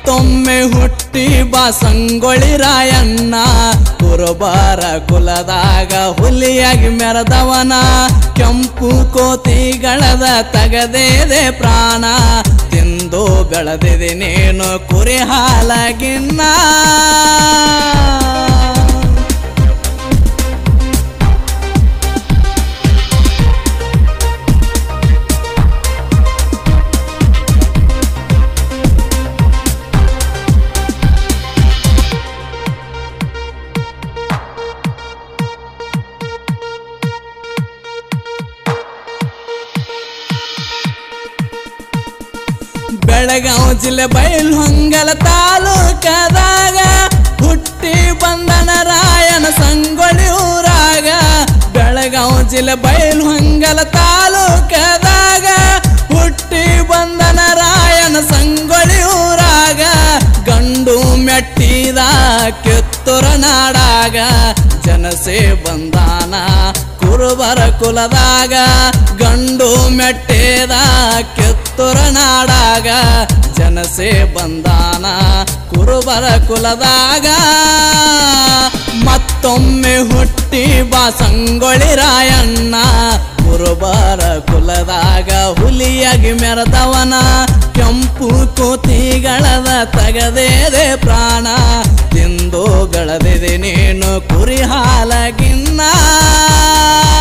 ಮತ್ತೊಮ್ಮೆ ಹುಟ್ಟಿ ಬಾ ಸಂಗೊಳ್ಳಿ ರಾಯಣ್ಣ ಕುರುಬಾರ ಕುಲದಾಗ ಹುಲಿಯಾಗಿ ಮೆರೆದವನ ಕೆಂಪು ಕೋತಿಗಳದ ತಗದೇದೆ ಪ್ರಾಣ ತಿಂದು ಬೆಳೆದಿದೆ ನೀನು ಕುರಿ ಹಾಲಗಿನ್ನ ಬೆಳಗಾವ್ ಜಿಲ್ಲೆ ಬೈಲ್ಹೊಂಗಲ ತಾಲೂಕದಾಗ ಹುಟ್ಟಿ ಬಂದನ ರಾಯನ ಸಂಗೊಳ್ಳಿ ಊರಾಗ ಬೆಳಗಾವ್ ಜಿಲ್ಲೆ ಬೈಲ್ಹೊಂಗಲ ತಾಲೂಕದಾಗ ಹುಟ್ಟಿ ಬಂದನ ರಾಯನ ಸಂಗೊಳ್ಳಿ ಊರಾಗ ಗಂಡು ಮೆಟ್ಟಿದ ಕಿತ್ತೂರ ನಾಡಾಗ ಜನಸೆ ಬಂದಾನ ಕುರುಬರ ಕುಲದಾಗ ಗಂಡು ಮೆಟ್ಟೇದ ಕಿತ್ತೂರ ನಾಡಾಗ ಜನಸೆ ಬಂದಾನ ಕುರುಬರ ಕುಲದಾಗ ಮತ್ತೊಮ್ಮೆ ಹುಟ್ಟಿ ಬಾ ಸಂಗೊಳ್ಳಿ ರಾಯಣ್ಣ ಕುರುಬರ ಕುಲದಾಗ ಹುಲಿಯಾಗಿ ಮೆರೆದವನ ಕೆಂಪು ಕೋತಿಗಳದ ತಗದೇದೆ ಪ್ರಾಣ ತಿಂದು ಬೆಳೆದಿದೆ ನೀನು ಕುರಿ ಹಾಲಗಿನ್ನ